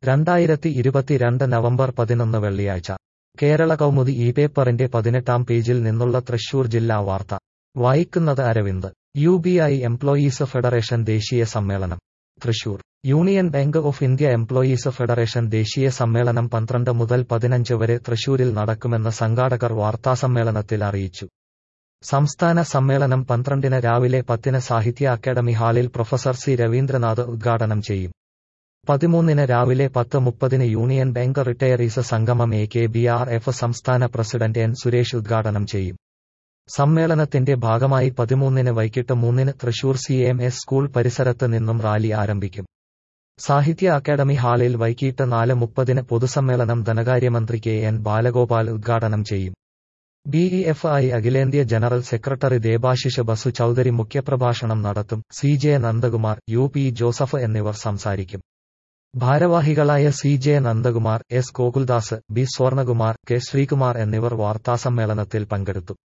രണ്ടായിരത്തി ഇരുപത്തിരണ്ട് നവംബർ പതിനൊന്ന് വെള്ളിയാഴ്ച കേരള കൗമുദി ഈ പേപ്പറിന്റെ പതിനെട്ടാം പേജിൽ നിന്നുള്ള തൃശൂർ ജില്ലാ വാർത്ത വായിക്കുന്നത് Aravind U B I employees federation ദേശീയ സമ്മേളനം Thrissur union bank of India employees federation ദേശീയ സമ്മേളനം പന്ത്രണ്ട് മുതൽ പതിനഞ്ച് വരെ തൃശൂരിൽ നടക്കുമെന്ന് സംഘാടകർ വാർത്താസമ്മേളനത്തിൽ അറിയിച്ചു സംസ്ഥാന സമ്മേളനം പന്ത്രണ്ടിന് രാവിലെ പത്തിന് സാഹിത്യ അക്കാദമി ഹാളിൽ പ്രൊഫസർ സി രവീന്ദ്രനാഥ് ഉദ്ഘാടനം ചെയ്യും പതിമൂന്നിന് രാവിലെ പത്ത് മുപ്പതിന് യൂണിയൻ ബാങ്ക് റിട്ടയറീസ് സംഗമം A K B R F സംസ്ഥാന പ്രസിഡന്റ് എൻ സുരേഷ് ഉദ്ഘാടനം ചെയ്യും സമ്മേളനത്തിന്റെ ഭാഗമായി പതിമൂന്നിന് വൈകിട്ട് മൂന്നിന് Thrissur C M S school പരിസരത്ത് നിന്നും റാലി ആരംഭിക്കും സാഹിത്യ അക്കാദമി ഹാളിൽ വൈകിട്ട് നാല് മുപ്പതിന് പൊതുസമ്മേളനം ധനകാര്യമന്ത്രി കെ എൻ ബാലഗോപാൽ ഉദ്ഘാടനം ചെയ്യും ബി ഇ എഫ് ഐ അഖിലേന്ത്യാ ജനറൽ സെക്രട്ടറി ദേബാശിഷ് ബസു ചൌധരി മുഖ്യപ്രഭാഷണം നടത്തും C J Nandakumar U P Joseph എന്നിവർ സംസാരിക്കും ഭാരവാഹികളായ C J Nandakumar S Gokuldas B Swarnakumar K Sreekumar എന്നിവർ വാർത്താസമ്മേളനത്തിൽ പങ്കെടുത്തു